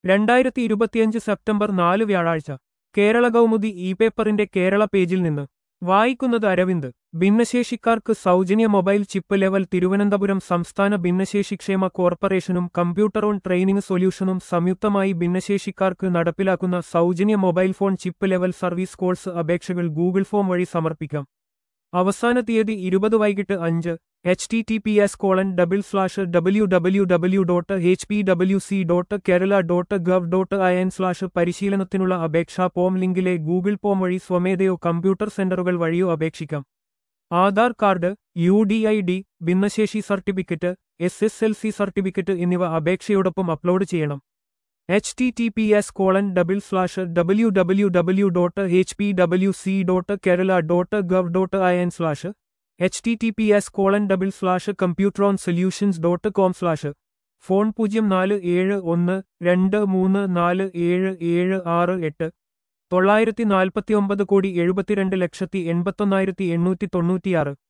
രണ്ടായിരത്തി ഇരുപത്തിയഞ്ച് സെപ്റ്റംബർ നാല് വ്യാഴാഴ്ച കേരള കൗമുദി ഇ പേപ്പറിന്റെ കേരള പേജിൽ നിന്ന് വായിക്കുന്നത് അരവിന്ദ് ഭിന്നശേഷിക്കാർക്ക് സൗജന്യ മൊബൈൽ ചിപ്പ് ലെവൽ തിരുവനന്തപുരം സംസ്ഥാന ഭിന്നശേഷിക്ഷേമ കോർപ്പറേഷനും കമ്പ്യൂട്ടർ ഓൺ ട്രെയിനിംഗ് സൊല്യൂഷനും സംയുക്തമായി ഭിന്നശേഷിക്കാർക്ക് നടപ്പിലാക്കുന്ന സൗജന്യ mobile phone chip level service course അപേക്ഷകൾ ഗൂഗിൾ ഫോം വഴി സമർപ്പിക്കാം അവസാന തീയതി ഇരുപത് വൈകിട്ട് അഞ്ച് H T T P S colon double slash W W W dot H P W C dot Kerala dot gov dot I N slash പരിശീലനത്തിനുള്ള അപേക്ഷാ ഫോം ലിങ്കിലെ ഗൂഗിൾ ഫോം വഴി സ്വമേധയോ കമ്പ്യൂട്ടർ സെന്ററുകൾ വഴിയോ അപേക്ഷിക്കാം Aadhaar card U D I D ഭിന്നശേഷി certificate S S L C certificate എന്നിവ അപേക്ഷയോടൊപ്പം upload ചെയ്യണം H T T P S colon double slash W W W dot H P W C dot Kerala dot gov dot I N slash H T T P S colon double slash computer on solutions dot com slash phone പൂജ്യം നാല് ഏഴ് ഒന്ന് രണ്ട് മൂന്ന് നാല് ഏഴ് ഏഴ് ആറ് എട്ട് തൊള്ളായിരത്തി നാൽപ്പത്തിയൊമ്പത് കോടി എഴുപത്തിരണ്ട് ലക്ഷത്തി എൺപത്തൊന്നായിരത്തി എണ്ണൂറ്റി തൊണ്ണൂറ്റിയാറ്